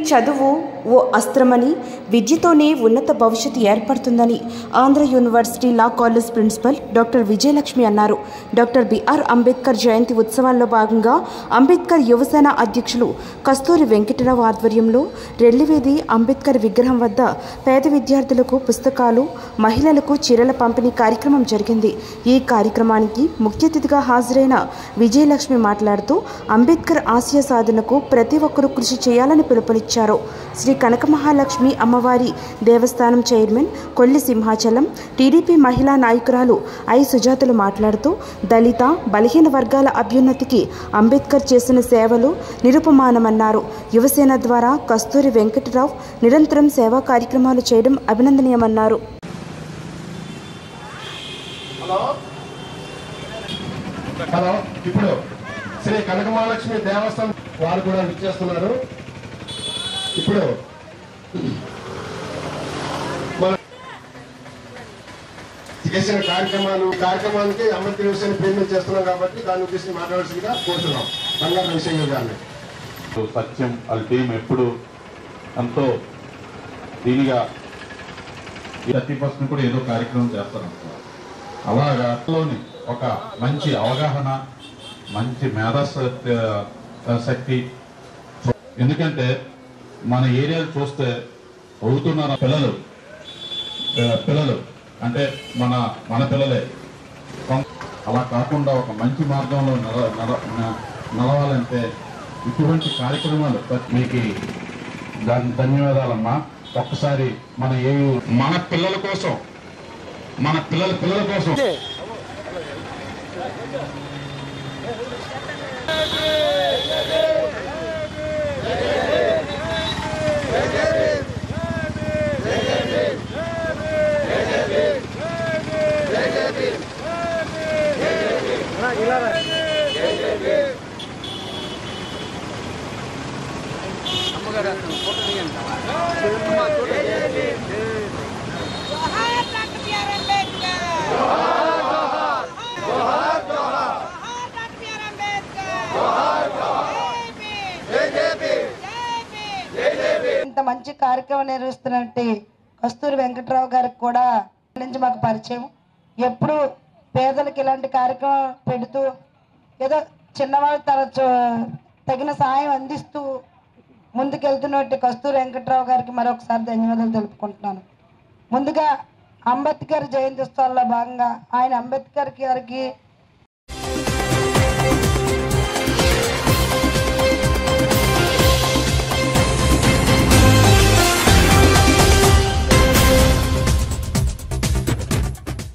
చదువు ఓ అస్త్రమని విద్యతోనే ఉన్నత భవిష్యత్తు ఏర్పడుతుందని Andhra university law college principal doctor Vijayalakshmi అన్నారు డాక్టర్ బిఆర్ అంబేద్కర్ జయంతి ఉత్సవాల్లో భాగంగా అంబేద్కర్ యువసేన అధ్యక్షులు కస్తూరి వెంకటరావు ఆధ్వర్యంలో రెల్లివేది అంబేద్కర్ విగ్రహం వద్ద పేద విద్యార్థులకు పుస్తకాలు మహిళలకు చీరల పంపిణీ కార్యక్రమం జరిగింది ఈ కార్యక్రమానికి ముఖ్య అతిథిగా హాజరైన విజయలక్ష్మి మాట్లాడుతూ అంబేద్కర్ ఆశయ సాధనకు ప్రతి ఒక్కరూ కృషి చేయాలని పిలుపునిచ్చారు శ్రీ కనక మహాలక్ష్మి అమ్మవారి దేవస్థానం చైర్మన్ కొల్లి సింహాచలం టీడీపీ మహిళా నాయకురాలు ఐ సుజాతలు మాట్లాడుతూ దళిత బలహీన వర్గాల అభ్యున్నతికి అంబేద్కర్ చేసిన సేవలు నిరుపమానమన్నారు యువసేన ద్వారా కస్తూరి వెంకటరావు నిరంతరం సేవా కార్యక్రమాలు చేయడం అభినందనీయమన్నారు హలో హలో ఇప్పుడు శ్రీ కనకమహాలక్ష్మి దేవస్థానం వారు కూడా విచ్చేస్తున్నారు ఇప్పుడు మన చేసిన కార్యక్రమాలు కార్యక్రమానికి అంబేద్కర్ విషయాన్ని పేమెంట్ చేస్తున్నాం కాబట్టి దాని ఉద్దేశం మాట్లాడాల్సిందిగా కోరుతున్నాం బంగారు విషయం గారిని సత్యం వాళ్ళ టీం ఎప్పుడు ఎంతో దీనిగా ప్రతి పర్సన్ కూడా ఏదో కార్యక్రమం చేస్తారు అలాగా లోని ఒక మంచి అవగాహన మంచి మేధాశక్తి శక్తి ఎందుకంటే మన ఏరియాలు చూస్తే అవుతున్న పిల్లలు ఆ, పిల్లలు అంటే మన మన పిల్లలే కొం- అలా కాకుండా ఒక మంచి మార్గంలో నడ నడ- న- నడవాలంటే ఇటువంటి కార్యక్రమాలు ప్రతి- మీకు దాని ధన్యవాదాలమ్మా ఒక్కసారి మన ఏ మన పిల్లల కోసం మన పిల్లల పిల్లల కోసం जोहार डॉक्टर बी आर अम्बेडकर जोहार जोहार जोहार डॉक्टर बी आर अम्बेडकर जोहार जोहार जय भीम जय भीम ఇంత మంచి కార్యక్రమం నిర్వహిస్తున్నట్టు కస్తూరి వెంకట్రావు గారికి కూడా నుంచి మాకు పరిచయం ఎప్పుడు పేదలకు ఇలాంటి కార్యక్రమం పెడుతూ ఏదో చిన్నవాళ్ళు తన చో- తగిన సహాయం అందిస్తూ ముందుకెళ్తున్నట్టు కస్తూరి వెంకట్రావు గారికి మరొకసారి ధన్యవాదాలు తెలుపుకుంటున్నాను ముందుగా అంబేద్కర్ జయంతి ఉత్సవాల్లో భాగంగా ఆయన అంబేద్కర్ గారికి